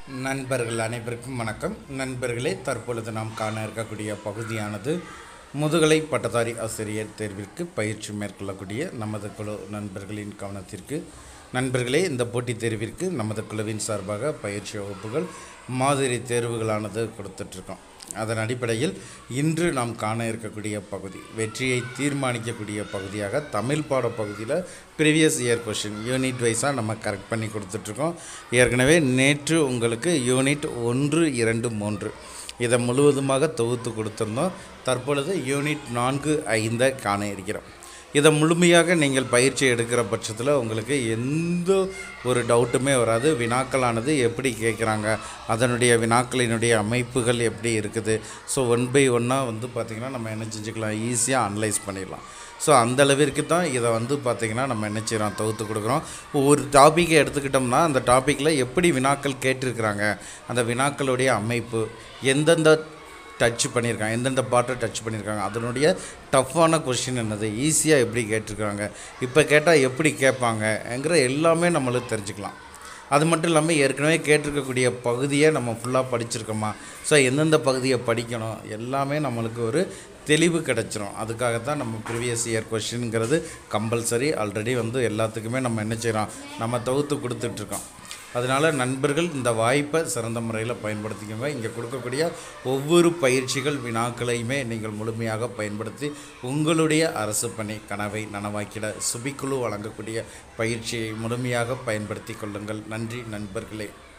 நண்பர்கள் அனைவருக்கும் வணக்கம் நண்பர்களே தற்பொழுது நாம் காண இருக்கக்கூடிய பகுதியானது முதுகலை பட்டதாரி ஆசிரியர் தேர்விற்கு பயிற்சி மேற்கொள்ளக்கூடிய நமது குழு நண்பர்களின் கவனத்திற்கு நண்பர்களே இந்த போட்டித் தேர்விற்கு நமது குழுவின் சார்பாக பயிற்சி வகுப்புகள் மாதிரி தேர்வுகளானது கொடுத்துட்ருக்கோம் அதன் அடிப்படையில் இன்று நாம் காண இருக்கக்கூடிய பகுதி வெற்றியை தீர்மானிக்கக்கூடிய பகுதியாக தமிழ் பாட பகுதியில் ப்ரீவியஸ் இயர் கொஷின் யூனிட் வைஸாக நம்ம கரெக்ட் பண்ணி கொடுத்துட்ருக்கோம் ஏற்கனவே நேற்று உங்களுக்கு யூனிட் ஒன்று இரண்டு மூன்று இதை முழுவதுமாக தொகுத்து கொடுத்துருந்தோம் தற்பொழுது யூனிட் நான்கு ஐந்தை காண இருக்கிறோம் இதை முழுமையாக நீங்கள் பயிற்சி எடுக்கிற பட்சத்தில் உங்களுக்கு எந்த ஒரு டவுட்டுமே வராது வினாக்களானது எப்படி கேட்குறாங்க அதனுடைய வினாக்களினுடைய அமைப்புகள் எப்படி இருக்குது ஸோ ஒன் பை ஒன்னாக வந்து பார்த்திங்கன்னா நம்ம என்ன செஞ்சுக்கலாம் ஈஸியாக அனலைஸ் பண்ணிடலாம் ஸோ அந்த அளவிற்கு தான் இதை வந்து பார்த்திங்கன்னா நம்ம என்ன செய்கிறோம் தொகுத்து கொடுக்குறோம் ஒரு டாப்பிக்கை எடுத்துக்கிட்டோம்னா அந்த டாப்பிக்கில் எப்படி வினாக்கள் கேட்டிருக்கிறாங்க அந்த வினாக்களுடைய அமைப்பு எந்தெந்த டச் பண்ணியிருக்காங்க எந்தெந்த பார்ட்டை டச் பண்ணியிருக்காங்க அதனுடைய டஃப்பான கொஷின் என்னது ஈஸியாக எப்படி கேட்டிருக்காங்க இப்போ கேட்டால் எப்படி கேட்பாங்கங்கிற எல்லாமே நம்மளுக்கு தெரிஞ்சுக்கலாம் அது மட்டும் இல்லாமல் ஏற்கனவே கேட்டிருக்கக்கூடிய பகுதியை நம்ம ஃபுல்லாக படிச்சிருக்கோமா ஸோ எந்தெந்த பகுதியை படிக்கணும் எல்லாமே நம்மளுக்கு ஒரு தெளிவு கிடச்சிரும் அதுக்காகத்தான் நம்ம ப்ரீவியஸ் இயர் கொஷின்ங்கிறது கம்பல்சரி ஆல்ரெடி வந்து எல்லாத்துக்குமே நம்ம என்ன செய்கிறோம் நம்ம தொகுத்து கொடுத்துட்ருக்கோம் அதனால் நண்பர்கள் இந்த வாய்ப்பை சிறந்த முறையில் பயன்படுத்திக்கோங்க இங்கே கொடுக்கக்கூடிய ஒவ்வொரு பயிற்சிகள் வினாக்களையுமே நீங்கள் முழுமையாக பயன்படுத்தி உங்களுடைய அரசு பணி கனவை நனவாக்கிட சுபிக்குழு வழங்கக்கூடிய பயிற்சியை முழுமையாக பயன்படுத்தி கொள்ளுங்கள் நன்றி நண்பர்களே